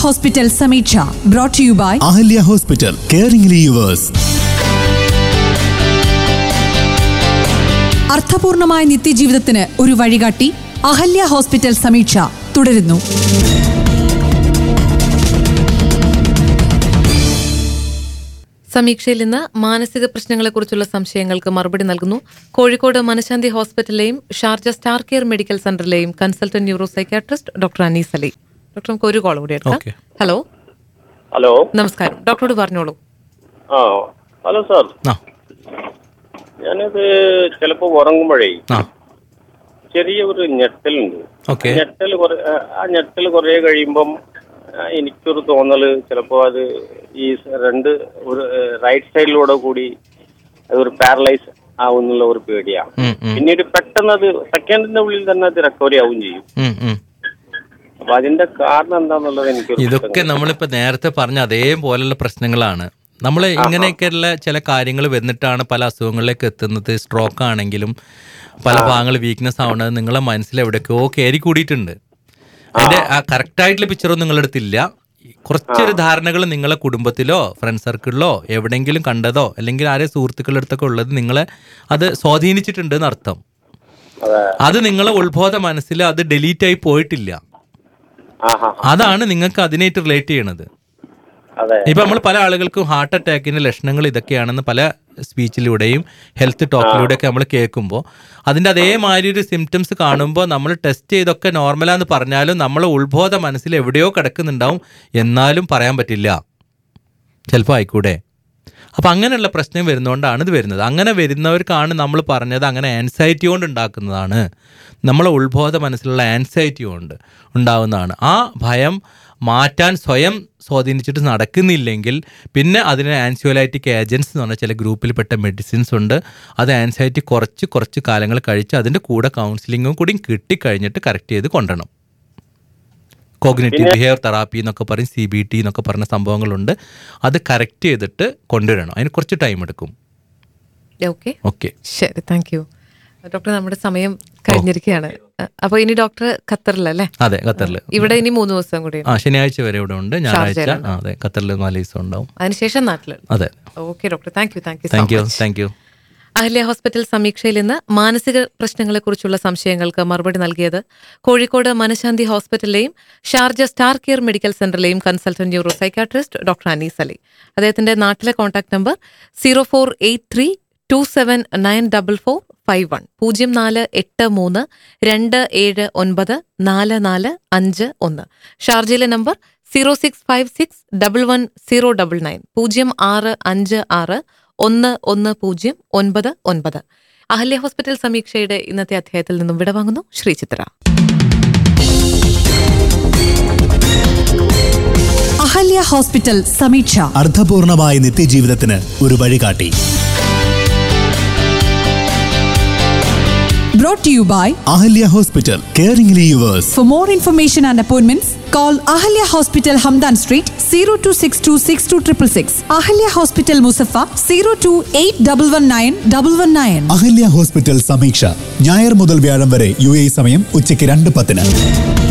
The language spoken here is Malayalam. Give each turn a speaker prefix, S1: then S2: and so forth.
S1: Hospital Sameeksha brought you by
S2: Ahalya hospital caring yours
S1: അർത്ഥപൂർണമായ നിത്യജീവിതത്തിന് ഒരു വഴികാട്ടി അഹല്യ ഹോസ്പിറ്റൽ സമീക്ഷ തുടരുന്നു
S3: സമീക്ഷയിൽ ഇന്ന് മാനസിക പ്രശ്നങ്ങളെക്കുറിച്ചുള്ള സംശയങ്ങൾക്ക് മറുപടി നൽകുന്നു കോഴിക്കോട് മനശാന്തി ഹോസ്പിറ്റലിലെയും ഷാർജ സ്റ്റാർ കെയർ മെഡിക്കൽ സെന്ററിലെയും consultant neuro psychiatrist doctor Anees Ali doctor നമുക്ക് ഒരു കോൾ കൂടി എടുക്കാം
S4: Okay.
S3: ഹലോ
S5: ഹലോ
S3: നമസ്കാരം ഡോക്ടറോട് പറഞ്ഞോളൂ
S5: ആ ഹലോ സാർ
S4: ആ
S5: ഞാനിത് ചിലപ്പോൾ ഉറങ്ങുമ്പോഴേ
S4: ആ
S5: ചെറിയ ഒരു ഞെട്ടലുണ്ട്
S4: ഓക്കെ
S5: ഞെട്ടൽ കുറെ ആ ഞെട്ടൽ കുറേ കഴിയുമ്പം ആ, എനിക്കൊരു തോന്നല് ചിലപ്പോൾ അത് ഈ സ- രണ്ട് ഒരു റൈറ്റ് സൈഡിലൂടെ കൂടി അത് ഒരു പാരലൈസ് ആവുന്നുള്ള ഒരു പേടിയാണ്
S4: ഉം, ഉം,
S5: പിന്നീട് പെട്ടെന്ന് അത് സെക്കൻഡിന്റെ ഉള്ളിൽ തന്നെ അത് റിക്കവറി ആവും ചെയ്യും
S4: ഉം, ഉം.
S5: അപ്പൊ അതിന്റെ കാരണം എന്താന്നുള്ളത് എനിക്ക്
S4: ഇതൊക്കെ നമ്മളിപ്പോ നേരത്തെ പറഞ്ഞ അതേപോലുള്ള പ്രശ്നങ്ങളാണ് നമ്മൾ ഇങ്ങനെയൊക്കെയുള്ള ചില കാര്യങ്ങൾ വന്നിട്ടാണ് പല അസുഖങ്ങളിലേക്ക് എത്തുന്നത് സ്ട്രോക്ക് ആണെങ്കിലും പല ഭാഗങ്ങൾ വീക്ക്നെസ് ആവുന്നത് നിങ്ങളെ മനസ്സിൽ എവിടെയൊക്കെയോ കയറി കൂടിയിട്ടുണ്ട് അതിന്റെ ആ കറക്റ്റ് ആയിട്ടുള്ള പിക്ചറൊന്നും നിങ്ങളുടെ അടുത്തില്ല കുറച്ചൊരു ധാരണകൾ നിങ്ങളെ കുടുംബത്തിലോ ഫ്രണ്ട് സർക്കിളിലോ എവിടെയെങ്കിലും കണ്ടതോ അല്ലെങ്കിൽ ആരെ സുഹൃത്തുക്കളുടെ അടുത്തൊക്കെ ഉള്ളത് നിങ്ങളെ അത് സ്വാധീനിച്ചിട്ടുണ്ട് എന്നർത്ഥം
S5: അതെ
S4: അത് നിങ്ങളെ ഉത്ബോധ മനസ്സിൽ അത് ഡിലീറ്റ് ആയി പോയിട്ടില്ല
S5: ആ ഹാ
S4: അതാണ് നിങ്ങൾക്ക് അതിനായിട്ട് റിലേറ്റ് ചെയ്യണത്
S5: അതെ
S4: ഇപ്പൊ നമ്മൾ പല ആളുകൾക്കും ഹാർട്ട് അറ്റാക്കിന്റെ ലക്ഷണങ്ങൾ ഇതൊക്കെയാണെന്ന് പല സ്പീച്ചിലൂടെയും ഹെൽത്ത് ടോക്കിലൂടെയൊക്കെ നമ്മൾ കേൾക്കുമ്പോൾ അതിന്റെ അതേമാതിരി ഒരു സിംറ്റംസ് കാണുമ്പോൾ നമ്മൾ ടെസ്റ്റ് ചെയ്തൊക്കെ നോർമലാന്ന് പറഞ്ഞാലും നമ്മളെ ഉത്ബോധ മനസ്സിൽ എവിടെയോ കിടക്കുന്നുണ്ടാവും എന്നാലും പറയാൻ പറ്റില്ല ചിലപ്പോൾ ആയിക്കൂടെ അപ്പം അങ്ങനെയുള്ള പ്രശ്നം വരുന്നതുകൊണ്ടാണ് ഇത് വരുന്നത് അങ്ങനെ വരുന്നവർക്കാണ് നമ്മൾ പറഞ്ഞത് അങ്ങനെ ആൻസൈറ്റി കൊണ്ട് ഉണ്ടാക്കുന്നതാണ് നമ്മളെ ഉത്ബോധ മനസ്സിലുള്ള ആൻസൈറ്റി കൊണ്ട് ഉണ്ടാകുന്നതാണ് ആ ഭയം മാറ്റാൻ സ്വയം സ്വാധീനിച്ചിട്ട് നടക്കുന്നില്ലെങ്കിൽ പിന്നെ അതിന് ആൻസിയോലൈറ്റിക് ഏജൻസ് എന്ന് പറഞ്ഞ ചില ഗ്രൂപ്പിൽപ്പെട്ട മെഡിസിൻസ് ഉണ്ട് അത് ആൻസൈറ്റി കുറച്ച് കുറച്ച് കാലങ്ങൾ കഴിച്ച് അതിൻ്റെ കൂടെ കൗൺസിലിങ്ങും കൂടി കിട്ടിക്കഴിഞ്ഞിട്ട് കറക്റ്റ് ചെയ്ത് കൊണ്ടുവരണം കോഗ്നേറ്റീവ് ബിഹേവിയർ തെറാപ്പി എന്നൊക്കെ പറയും സി ബി ടി എന്നൊക്കെ പറഞ്ഞ സംഭവങ്ങളുണ്ട് അത് കറക്റ്റ് ചെയ്തിട്ട് കൊണ്ടുവരണം അതിന് കുറച്ച് ടൈം എടുക്കും
S3: ഓക്കെ
S4: ഓക്കെ
S3: ശരി താങ്ക് യു ഡോക്ടർ നമ്മുടെ സമയം കഴിഞ്ഞിരിക്കുകയാണ് അപ്പോൾ ഇനി ഡോക്ടർ ഖത്തറിലല്ലേ
S4: അതെ ഖത്തറിൽ
S3: ഇവിടെ ഇനി മൂന്ന് ദിവസം കൂടി
S4: ആ ശനിയാഴ്ച വരെ ഇവിടെ ഉണ്ട് ഞായറാഴ്ച
S3: ഷാർജയിലുണ്ട്.
S4: ആ, അതെ ഖത്തറിൽ നാല് ദിവസം ഉണ്ടാവും
S3: അതിനുശേഷം നാട്ടിൽ
S4: അതെ
S3: okay doctor thank you thank you
S4: thank you thank you
S3: Ahalya hospital സമീക്ഷയിൽ ഇന്ന് മാനസിക പ്രശ്നങ്ങളെക്കുറിച്ചുള്ള സംശയങ്ങൾക്ക് മറുപടി നൽകിയത് കോഴിക്കോട് മനശാന്തി ഹോസ്പിറ്റലിലെയും ഷാർജ സ്റ്റാർ കെയർ മെഡിക്കൽ സെന്ററിലെയും consultant neuro psychiatrist doctor Anees Ali അദ്ദേഹത്തിന്റെ നാട്ടിലെ contact number zero four eight three two seven nine double four five one പൂജ്യം നാല് എട്ട് മൂന്ന് രണ്ട് ഏഴ് ഒൻപത് നാല് നാല് അഞ്ച് ഒന്ന് ഷാർജയിലെ number zero six five six double one zero double nine പൂജ്യം ആറ് അഞ്ച് ആറ് ഒന്ന് ഒന്ന് പൂജ്യം ഒൻപത് ഒൻപത് അഹല്യ ഹോസ്പിറ്റൽ സമീക്ഷയുടെ ഇന്നത്തെ അധ്യായത്തിൽ നിന്നും വിടവാങ്ങുന്നു ശ്രീചിത്ര
S1: അഹല്യ ഹോസ്പിറ്റൽ സമീക്ഷ
S2: അർത്ഥപൂർണമായ നിത്യജീവിതത്തിന് ഒരു വഴികാട്ടി
S1: brought you by
S2: Ahalya hospital caring yours
S1: For more information and appointments, call Ahalya Hospital Hamdan Street 02626266. Ahalya Hospital Musaffa 028119119.
S2: Ahalya hospital Sameeksha ഞായർ മുതൽ വ്യാഴം വരെ യു എ സമയം ഉച്ചയ്ക്ക് രണ്ട് പത്തിന്